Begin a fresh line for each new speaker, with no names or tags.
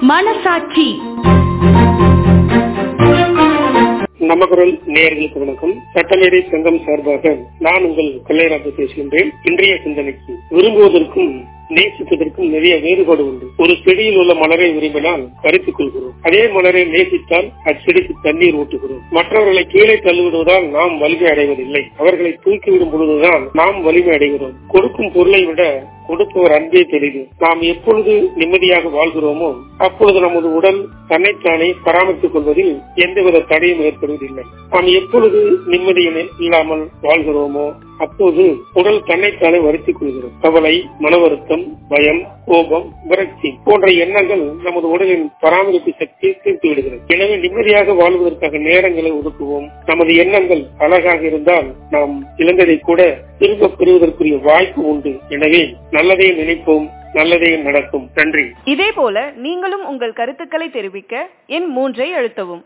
மனசாட்சி
நமக்குரல் நேயர்களுக்கு வணக்கம் சட்டமேடை சங்கம் சார்பாக நான் உங்கள் கல்லைராஜ பேசுகின்றேன் இன்றைய சிந்தனைக்கு விரும்புவதற்கும் நேசிப்பதற்கும் நிறைய வேறுபாடு உண்டு ஒரு செடியில் உள்ள மலரை விரும்பினால் பறித்துக் கொள்கிறோம் அதே மலரை நேசித்தால் அச்செடிக்கு தண்ணீர் ஊட்டுகிறோம் மற்றவர்களை கீழே தள்ளிவிடுவதால் நாம் வலிமை அடைவதில்லை அவர்களை தூக்கிவிடும் பொழுதுதான் நாம் வலிமை அடைகிறோம் கொடுக்கும் பொருளை விட கொடுப்பவர் அன்பே தெரியுது நாம் எப்பொழுது நிம்மதியாக வாழ்கிறோமோ அப்பொழுது நமது உடல் தன்னைத்தானே பராமரித்துக் கொள்வதில் எந்தவித தடையும் ஏற்படுவதில்லை நாம் எப்பொழுது நிம்மதி இல்லாமல் வாழ்கிறோமோ அப்போது உடல் தன்னைத்தானே வருத்திக் கொள்கிறோம் கவலை மன வருத்தம் பயம் கோபம் விரக்தி போன்ற எண்ணங்கள் நமது உடலின் பராமரிப்பு சக்தியை தீர்த்து விடுகிறது எனவே நிம்மதியாக வாழ்வதற்காக நேரங்களை ஒதுக்குவோம் நமது எண்ணங்கள் அழகாக இருந்தால் நாம் இழந்ததை கூட திரும்ப பெறுவதற்குரிய வாய்ப்பு உண்டு எனவே நல்லதே நினைப்போம் நல்லதே நடக்கும் நன்றி
இதே போல நீங்களும் உங்கள் கருத்துக்களை தெரிவிக்க எண் மூன்றை அழுத்தவும்